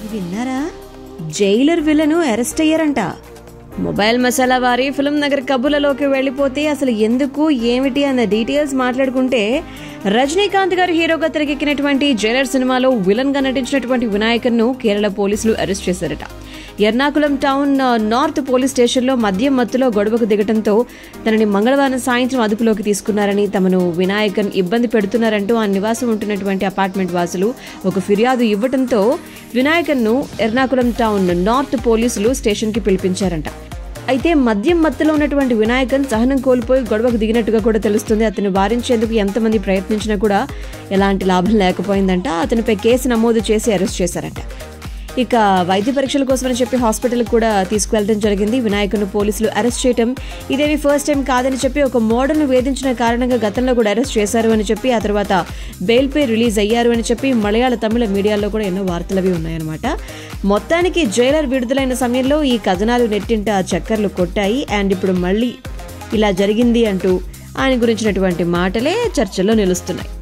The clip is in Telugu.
విన్నారా జైలర్ విలను అరెస్ట్ అయ్యారంట మొబైల్ మసాలా వారి ఫిల్మ్ నగర్ కబుర్లలోకి వెళ్ళిపోతే అసలు ఎందుకు ఏమిటి అన్న డీటెయిల్స్ మాట్లాడుకుంటే రజనీకాంత్ గారు హీరోగా తెరకెక్కినటువంటి జైలర్ సినిమాలో విలన్ గా నటించినటువంటి వినాయకన్ను కేరళ పోలీసులు అరెస్ట్ చేశారట ఎర్నాకుళం టౌన్ ఆ, నార్త్ పోలీస్ స్టేషన్లో మద్యం మత్తులో గొడవకు దిగటంతో తనని మంగళవారం సాయంత్రం అదుపులోకి తీసుకున్నారని తమను వినాయకన్ ఇబ్బంది పెడుతున్నారంటూ ఆ నివాసం ఉంటున్నటువంటి అపార్ట్మెంట్ వాసులు ఒక ఫిర్యాదు ఇవ్వటంతో వినాయకన్ను ఎర్నాకుళం టౌన్ నార్త్ పోలీసులు స్టేషన్కి పిలిపించారంట అయితే మద్యం మత్తులో ఉన్నటువంటి వినాయకన్ సహనం కోల్పోయి గొడవకు దిగినట్టుగా కూడా తెలుస్తుంది అతను వారించేందుకు ఎంతమంది ప్రయత్నించినా కూడా ఎలాంటి లాభం లేకపోయిందంట అతనిపై కేసు నమోదు చేసి అరెస్ట్ చేశారంట ఇక వైద్య పరీక్షల కోసమని చెప్పి హాస్పిటల్కి కూడా తీసుకువెళ్ళడం జరిగింది వినాయకుని పోలీసులు అరెస్ట్ చేయటం ఇదేమి ఫస్ట్ టైం కాదని చెప్పి ఒక మోడల్ను వేధించిన కారణంగా గతంలో కూడా అరెస్ట్ చేశారు అని చెప్పి ఆ తర్వాత బెయిల్పై రిలీజ్ అయ్యారు అని చెప్పి మలయాళ తమిళ మీడియాలో కూడా ఎన్నో వార్తలు అవి ఉన్నాయన్నమాట మొత్తానికి జైలర్ విడుదలైన సమయంలో ఈ కథనాలు నెట్టింట చక్కర్లు కొట్టాయి అండ్ ఇప్పుడు మళ్ళీ ఇలా జరిగింది అంటూ ఆయన గురించినటువంటి మాటలే చర్చల్లో నిలుస్తున్నాయి